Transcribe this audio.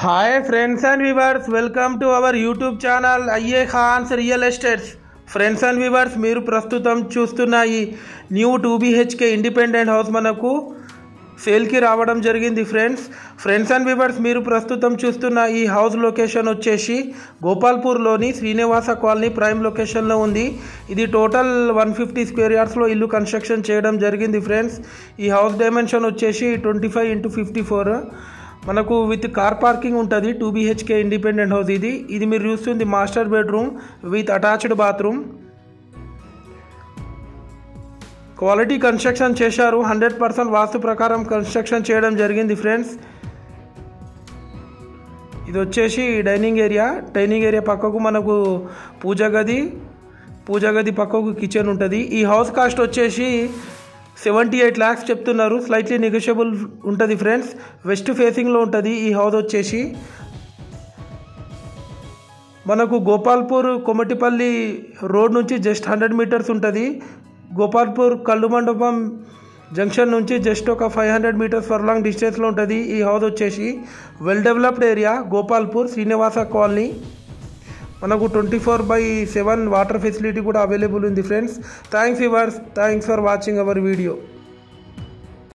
hi friends and viewers welcome to our YouTube channel అయ్యే Khans real estates friends and viewers మీరు ప్రస్తుతం చూస్తున్న ఈ new two BHK independent house మనకు సేల్కి రావడం జరిగింది ఫ్రెండ్స్ ఫ్రెండ్స్ అండ్ వివర్స్ మీరు ప్రస్తుతం చూస్తున్న ఈ హౌస్ లొకేషన్ వచ్చేసి గోపాల్పూర్లోని శ్రీనివాస కాలనీ ప్రైమ్ లొకేషన్లో ఉంది ఇది టోటల్ వన్ ఫిఫ్టీ స్క్వేర్ యార్డ్స్లో ఇల్లు కన్స్ట్రక్షన్ చేయడం జరిగింది ఫ్రెండ్స్ ఈ హౌస్ డైమెన్షన్ వచ్చేసి twenty five into fifty four మనకు విత్ కార్ పార్కింగ్ ఉంటుంది టూ బీహెచ్కే ఇండిపెండెంట్ హౌస్ ఇది ఇది మీరు చూస్తుంది master bedroom with attached bathroom quality construction చేశారు హండ్రెడ్ పర్సెంట్ వాస్తు ప్రకారం కన్స్ట్రక్షన్ చేయడం జరిగింది ఫ్రెండ్స్ ఇది వచ్చేసి డైనింగ్ ఏరియా డైనింగ్ ఏరియా పక్కకు మనకు పూజ గది పూజ గది పక్కకు కిచెన్ ఉంటుంది ఈ హౌస్ కాస్ట్ వచ్చేసి సెవెంటీ ఎయిట్ ల్యాక్స్ చెప్తున్నారు స్లైట్లీ నెగోషియబుల్ ఉంటుంది ఫ్రెండ్స్ వెస్ట్ ఫేసింగ్లో ఉంటుంది ఈ హౌస్ వచ్చేసి మనకు గోపాల్పూర్ కొమటిపల్లి రోడ్ నుంచి జస్ట్ హండ్రెడ్ మీటర్స్ ఉంటుంది గోపాల్పూర్ కళ్ళు మండపం జంక్షన్ నుంచి జస్ట్ ఒక five hundred metres for long డిస్టెన్స్లో ఉంటుంది ఈ హౌస్ వచ్చేసి well developed area Gopalpur Srinivasa colony మనకు twenty four by seven water facility కూడా అవైలబుల్ ఉంది friends thanks yours thanks for watching hour video